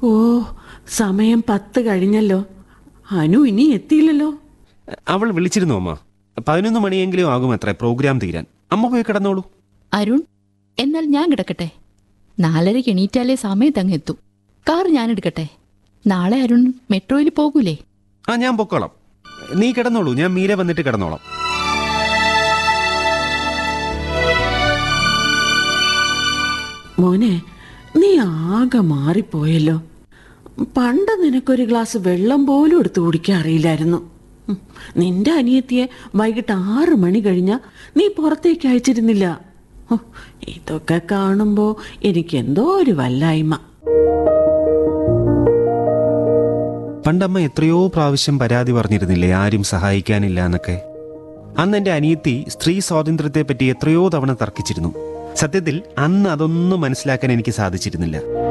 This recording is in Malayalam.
ഓ സമയം പത്ത് കഴിഞ്ഞല്ലോ അനു ഇനി എത്തിയില്ലല്ലോ അവൾ വിളിച്ചിരുന്നു അമ്മ പതിനൊന്ന് മണിയെങ്കിലും ആകും അത്ര പ്രോഗ്രാം തീരാൻ അമ്മ പോയി കിടന്നോളൂ അരുൺ എന്നാൽ ഞാൻ കിടക്കട്ടെ നാലരയ്ക്ക് എണീറ്റാലേ സമയത്ത് അങ്ങ് എത്തും കാർ ഞാൻ എടുക്കട്ടെ നാളെ അരുൺ മെട്രോയിൽ പോകൂലേ ആ ഞാൻ പൊക്കോളാം നീ കിടന്നോളൂ ഞാൻ മീര വന്നിട്ട് കിടന്നോളാം മോനെ നീ ആകെ മാറിപ്പോയല്ലോ പണ്ട് നിനക്കൊരു ഗ്ലാസ് വെള്ളം പോലും എടുത്തു കുടിക്കാൻ അറിയില്ലായിരുന്നു ഉം, നിന്റെ അനിയത്തിയെ വൈകിട്ട് ആറ് മണി കഴിഞ്ഞ നീ പുറത്തേക്ക് അയച്ചിരുന്നില്ല ഹോ, ഇതൊക്കെ കാണുമ്പോ എനിക്കെന്തോ ഒരു വല്ലായ്മ പണ്ടമ്മ എത്രയോ പ്രാവശ്യം പരാതി പറഞ്ഞിരുന്നില്ലേ ആരും സഹായിക്കാനില്ല എന്നൊക്കെ അന്ന് എന്റെ അനിയത്തി സ്ത്രീ സ്വാതന്ത്ര്യത്തെ പറ്റി എത്രയോ തവണ തർക്കിച്ചിരുന്നു സത്യത്തിൽ അന്ന് അതൊന്നും മനസ്സിലാക്കാൻ എനിക്ക് സാധിച്ചിരുന്നില്ല